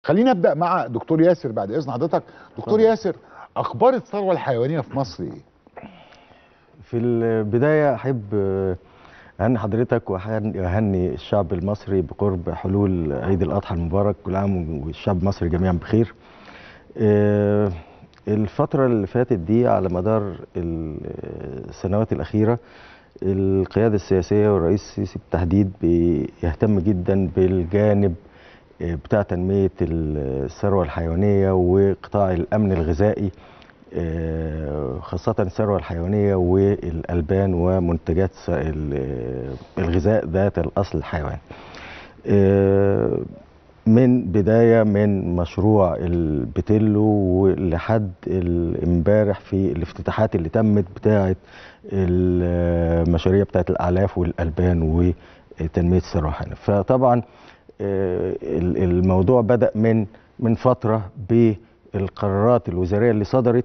خلينا ابدا مع دكتور ياسر بعد اذن حضرتك دكتور ياسر اخبار الثروه الحيوانيه في مصر ايه في البداية أحب آه، أهني حضرتك وأهني وأهني الشعب المصري بقرب حلول عيد الأضحى المبارك كل عام والشعب المصري جميعا بخير آه، الفترة اللي فاتت دي على مدار السنوات الأخيرة القيادة السياسية والرئيس السيسي بالتحديد بيهتم جدا بالجانب آه، بتاع تنمية الثروة الحيوانية وقطاع الأمن الغذائي آه، خاصة الثروة الحيوانية والألبان ومنتجات س- ال- الغذاء ذات الأصل الحيواني آه، من بداية من مشروع البتلو ولحد ال- امبارح في الافتتاحات اللي تمت بتاعة المشاريع بتاعة الأعلاف والألبان وتنمية الثروة الحيوانية فطبعا آه، ال- الموضوع بدأ من من فترة بالقرارات الوزارية اللي صدرت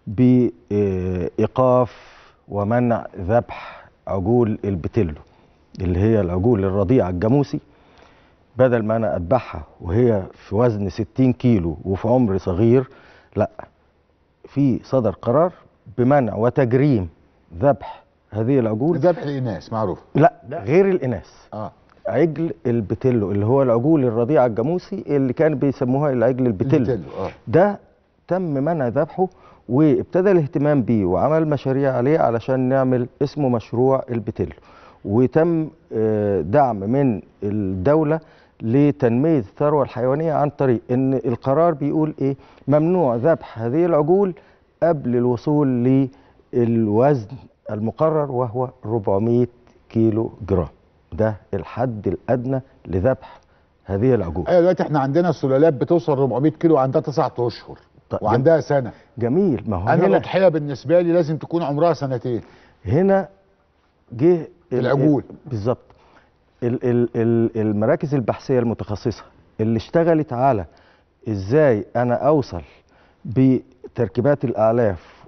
بإيقاف ومنع ذبح عجول البتلو اللي هي العجول الرضيعة الجاموسي بدل ما أنا أذبحها وهي في وزن 60 كيلو وفي عمر صغير لا في صدر قرار بمنع وتجريم ذبح هذه العجول ذبح الاناث معروف لا غير الإناث اه عجل البتلو اللي هو العجول الرضيعة الجاموسي اللي كان بيسموها العجل البتلو البتلو اه ده تم منع ذبحه وابتدى الاهتمام بيه وعمل مشاريع عليه علشان نعمل اسمه مشروع البتلو وتم آه، دعم من الدولة لتنمية الثروة الحيوانية عن طريق ان القرار بيقول ايه ممنوع ذبح هذه العجول قبل الوصول للوزن المقرر وهو 400 كيلو جرام ده الحد الادنى لذبح هذه العجول ايوه دلوقتي احنا عندنا سلالات بتوصل 400 كيلو عندها تسعة اشهر طيب، وعندها سنه جميل ما هو انا هنا الاضحيه بالنسبه لي لازم تكون عمرها سنتين هنا جه ال- العجول. بالظبط ال- ال- ال- المراكز البحثيه المتخصصه اللي اشتغلت على ازاي انا اوصل بتركيبات الاعلاف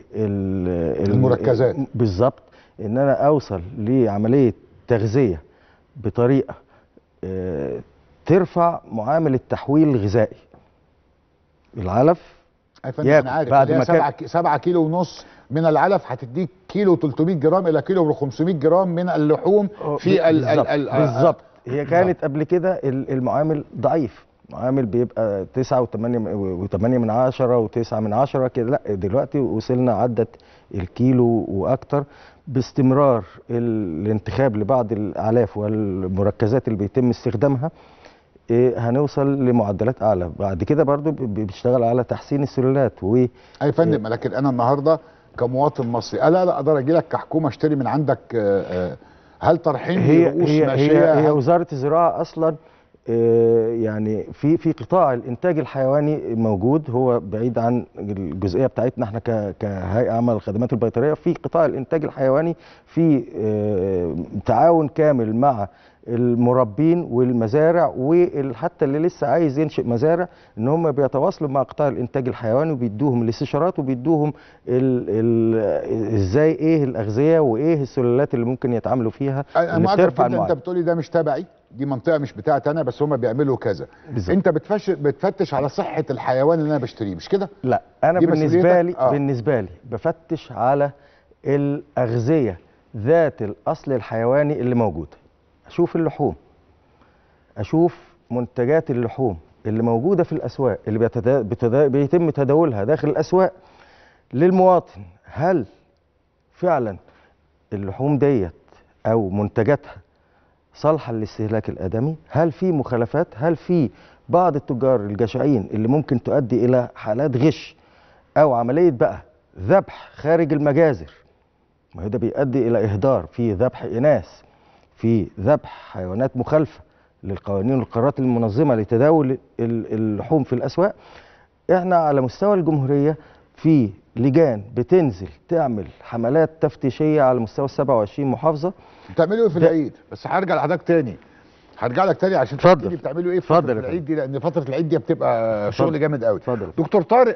المركزات. بالظبط ان انا اوصل لعمليه تغذيه بطريقه آه، ترفع معامل التحويل الغذائي العلف يا فندم ياكل انا عارف بعد اللي هي ما كان- 7 7 كيلو ونص من العلف هتديك كيلو 300 جرام الى كيلو 500 جرام من اللحوم في ال ال بالظبط ال بالظبط هي كانت قبل كده ال- المعامل ضعيف معامل بيبقى 9 و8 و8 من عشرة و9 من عشرة كده لا دلوقتي وصلنا عدت الكيلو واكتر باستمرار ال- الانتخاب لبعض الاعلاف والمركزات اللي بيتم استخدامها إيه، هنوصل لمعدلات اعلى بعد كده برضو ب- ب- بيشتغل على تحسين السلالات و اي فندم لكن انا النهارده كمواطن مصري انا لا اقدر اجي لك كحكومه اشتري من عندك آه، آه، هل طرحين هي رؤوس هي ماشيه هي, هي هل- وزاره الزراعه اصلا آه، يعني في في قطاع الانتاج الحيواني موجود هو بعيد عن الجزئيه بتاعتنا احنا ك- كهيئه عمل الخدمات البيطريه في قطاع الانتاج الحيواني في آه، تعاون كامل مع المربين والمزارع وحتى اللي لسه عايز ينشئ مزارع ان هم بيتواصلوا مع قطاع الانتاج الحيواني وبيدوهم الاستشارات وبيدوهم ال ال ازاي ايه الاغذيه وايه السلالات اللي ممكن يتعاملوا فيها انا اللي معجب بترفع جدا انت المعدل بتقولي ده مش تبعي دي منطقه مش بتاعتي انا بس هم بيعملوا كذا بالظبط. انت بتفش بتفتش على صحه الحيوان اللي انا بشتريه مش كده لا انا دي بالنسبه مسؤوليتك؟ لي آه. بالنسبه لي بفتش على الاغذيه ذات الاصل الحيواني اللي موجوده اشوف اللحوم اشوف منتجات اللحوم اللي موجوده في الاسواق اللي بيتدا... بتدا... بيتم تداولها داخل الاسواق للمواطن هل فعلا اللحوم ديت او منتجاتها صالحه للاستهلاك الادمي هل في مخالفات هل في بعض التجار الجشعين اللي ممكن تؤدي الى حالات غش او عمليه بقى ذبح خارج المجازر ما هو ده بيؤدي الى اهدار في ذبح اناث في ذبح حيوانات مخالفه للقوانين والقرارات المنظمه لتداول ال- اللحوم في الاسواق احنا على مستوى الجمهوريه في لجان بتنزل تعمل حملات تفتيشيه على مستوى ال 27 محافظه بتعملوا ايه في ده- العيد بس هرجع لحضرتك تاني هرجع لك تاني عشان اتفضل. تحكي لي بتعملوا ايه في اتفضل فتره يا العيد دي لان فتره العيد دي بتبقى شغل جامد قوي اتفضل دكتور طارق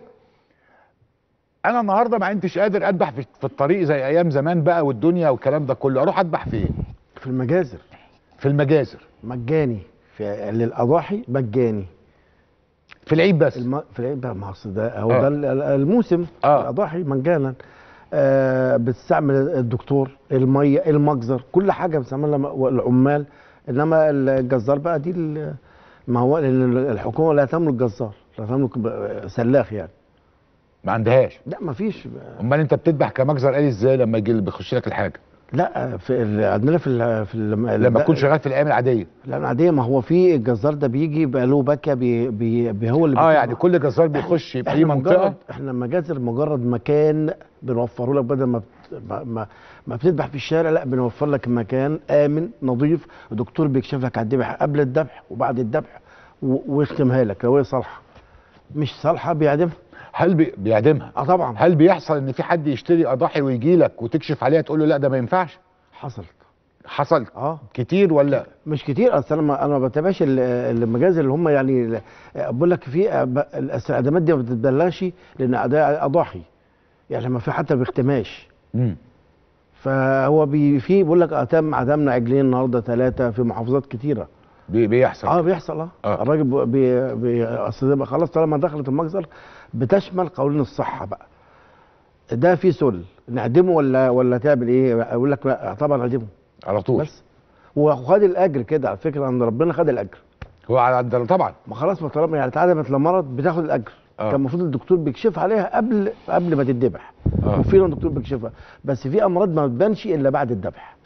انا النهارده ما انتش قادر اذبح في في الطريق زي ايام زمان بقى والدنيا والكلام ده كله اروح اذبح فين في المجازر في المجازر مجاني في للاضاحي مجاني في العيد بس الم... في العيد بقى ما أصل ده هو آه. ده ال- ال- الموسم آه. الاضاحي مجانا آه بتستعمل الدكتور الميه المجزر كل حاجه بتستعملها م- العمال انما الجزار بقى دي ال- ما هو لأن الحكومه لا تملك جزار لا تملك ب- سلاخ يعني ما عندهاش لا ما فيش امال انت بتذبح كمجزر آلي ازاي لما يجي بيخش لك الحاجه لا في ال- عندنا في ال في ال لما تكون شغال في الايام العاديه لا العاديه ما هو في الجزار ده بيجي يبقى له باكيه بي بي بي هو اللي اه بيكون- يعني كل جزار بيخش يبقى ليه احنا منطقه مجرد احنا مجازر مجرد مكان بنوفره لك بدل ما بت- ما, ما, ما بتذبح في الشارع لا بنوفر لك مكان امن نظيف الدكتور بيكشف لك على الذبح قبل الذبح وبعد الذبح و- ويختمها لك لو هي صالحه مش صالحه بيعدمها هل بي... بيعدمها اه طبعا هل بيحصل ان في حد يشتري اضاحي ويجي لك وتكشف عليها تقول له لا ده ما ينفعش حصلت حصل اه كتير ولا مش كتير اصل انا ما انا ما بتابعش ال- المجازر اللي هم يعني ال- بقول لك في أب- الاستخدامات دي ما بتتبلغش لان ده اضاحي يعني لما في حتى ما بيختمهاش مم. فهو بي في بيقول لك اتم عدمنا عجلين النهارده ثلاثه في محافظات كتيره بي... بيحصل اه بيحصل اه, آه. الراجل بي- بي بي اصل ده بقى خلاص طالما دخلت المجزر بتشمل قوانين الصحه بقى ده في سل نعدمه ولا ولا تعمل ايه اقول لك لا طبعا نعدمه على طول بس وخد الاجر كده على فكره عند ربنا خد الاجر هو على عند طبعا ما خلاص ما طالما يعني اتعدمت لمرض بتاخد الاجر آه. كان المفروض الدكتور بيكشف عليها قبل قبل ما تتذبح آه. وفي دكتور بيكشفها بس في امراض ما بتبانش الا بعد الذبح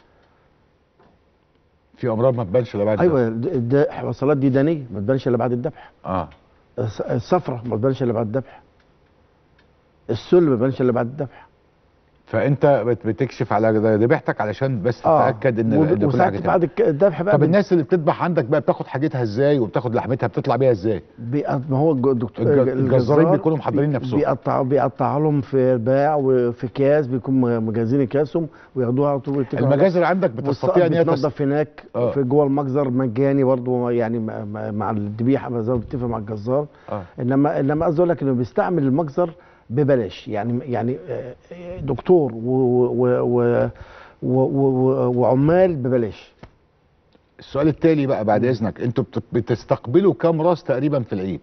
في امراض ما تبانش الا بعد ايوه ده حوصلات ديدانيه ما تبانش الا بعد الذبح اه الص- الصفرة ما تبانش الا بعد الذبح السل ما تبانش الا بعد الذبح فانت بت- بتكشف على ذبيحتك علشان بس تتاكد ان وب- ان كل وساعات حاجه تمام. بعد الك- الذبح بقى طب بت- الناس اللي بتذبح عندك بقى بتاخد حاجتها ازاي وبتاخد لحمتها بتطلع بيها ازاي بي- ما هو الج- الدكتور الج- الج- الجزارين الجزار بيكونوا محضرين بي- نفسهم. بيقطع بيقطع لهم في باع وفي اكياس بيكون مجهزين اكياسهم وياخدوها على طول ويتكلوا عليها. المجازر عندك بتستطيع ان هي تس... بتنظف هناك آه. في جوه المجزر مجاني برضه يعني مع- مع مع الذبيحه زي ما بتتفق مع الجزار اه انما انما قصدي اقول لك انه بيستعمل المجزر ببلاش يعني يعني آه، دكتور و و و و و وعمال ببلاش السؤال التالي بقى بعد اذنك انتوا بت- بتستقبلوا كام راس تقريبا في العيد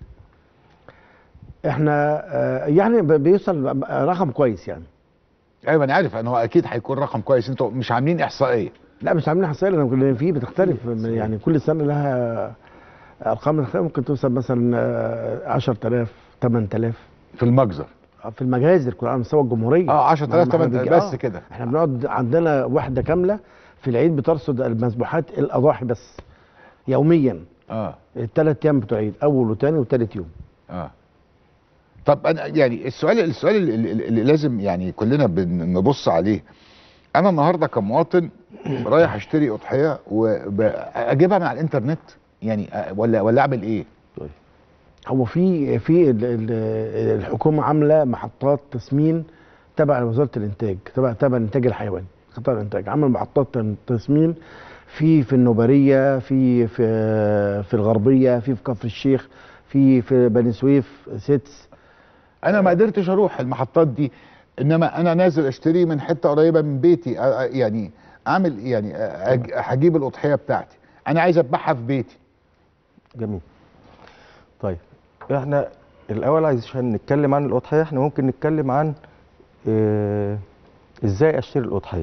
احنا آه، يعني ب- بيوصل رقم كويس يعني ايوه انا عارف ان هو اكيد هيكون رقم كويس انتوا مش عاملين احصائيه لا مش عاملين حصيله لان في بتختلف يعني كل سنه لها ارقام مختلفة، ممكن توصل مثلا آه، 10000 8000 في المجزر في المجازر كلها على مستوى الجمهوريه اه 10000 ما احنا 8000 بيجي- بس آه. كده احنا بنقعد عندنا وحده كامله في العيد بترصد المذبوحات الاضاحي بس يوميا اه الثلاث ايام بتوع العيد اول وثاني وثالث يوم اه طب انا يعني السؤال السؤال اللي, اللي اللي لازم يعني كلنا بن- نبص عليه انا النهارده كمواطن رايح اشتري اضحيه واجيبها من على الانترنت يعني آه، ولا ولا اعمل ايه هو في في ال- ال- الحكومه عامله محطات تسمين تبع وزاره الانتاج تبع تبع الانتاج الحيواني قطاع الانتاج عمل محطات تسمين في في النوبريه في في في الغربيه في في كفر الشيخ في في بني سويف سيتس انا ما قدرتش اروح المحطات دي انما انا نازل اشتري من حته قريبه من بيتي آه، آه، يعني اعمل إيه؟ يعني آه، أج- هجيب الاضحيه بتاعتي انا عايز اذبحها في بيتي جميل طيب احنا الاول عشان نتكلم عن الاضحيه احنا ممكن نتكلم عن اه ازاي اشتري الاضحيه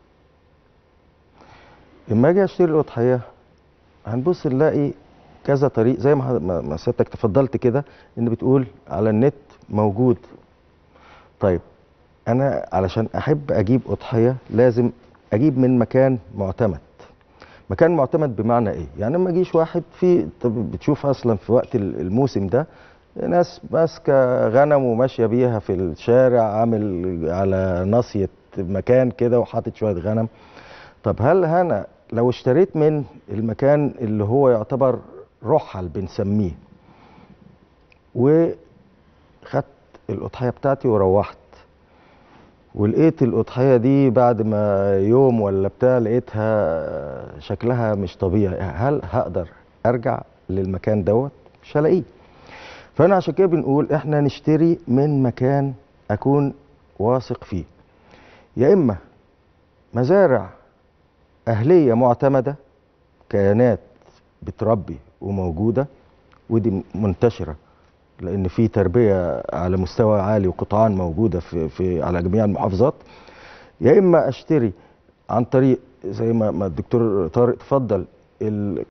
لما اجي اشتري الاضحيه هنبص نلاقي كذا طريق زي ما ما- ما سيادتك تفضلت كده ان بتقول على النت موجود طيب انا علشان احب اجيب اضحيه لازم اجيب من مكان معتمد مكان معتمد بمعنى ايه يعني ما يجيش واحد في طب بتشوف اصلا في وقت ال- الموسم ده ناس ماسكه غنم وماشيه بيها في الشارع عامل على ناصيه مكان كده وحاطط شويه غنم طب هل انا لو اشتريت من المكان اللي هو يعتبر رحل بنسميه وخدت الاضحيه بتاعتي وروحت ولقيت الأضحية دي بعد ما يوم ولا بتاع لقيتها شكلها مش طبيعي هل هقدر أرجع للمكان دوت مش هلاقيه فأنا عشان كده بنقول إحنا نشتري من مكان أكون واثق فيه يا إما مزارع أهلية معتمدة كيانات بتربي وموجودة ودي منتشرة لان في تربيه على مستوى عالي وقطعان موجوده في, في على جميع المحافظات يا اما اشتري عن طريق زي ما ما الدكتور طارق تفضل ال-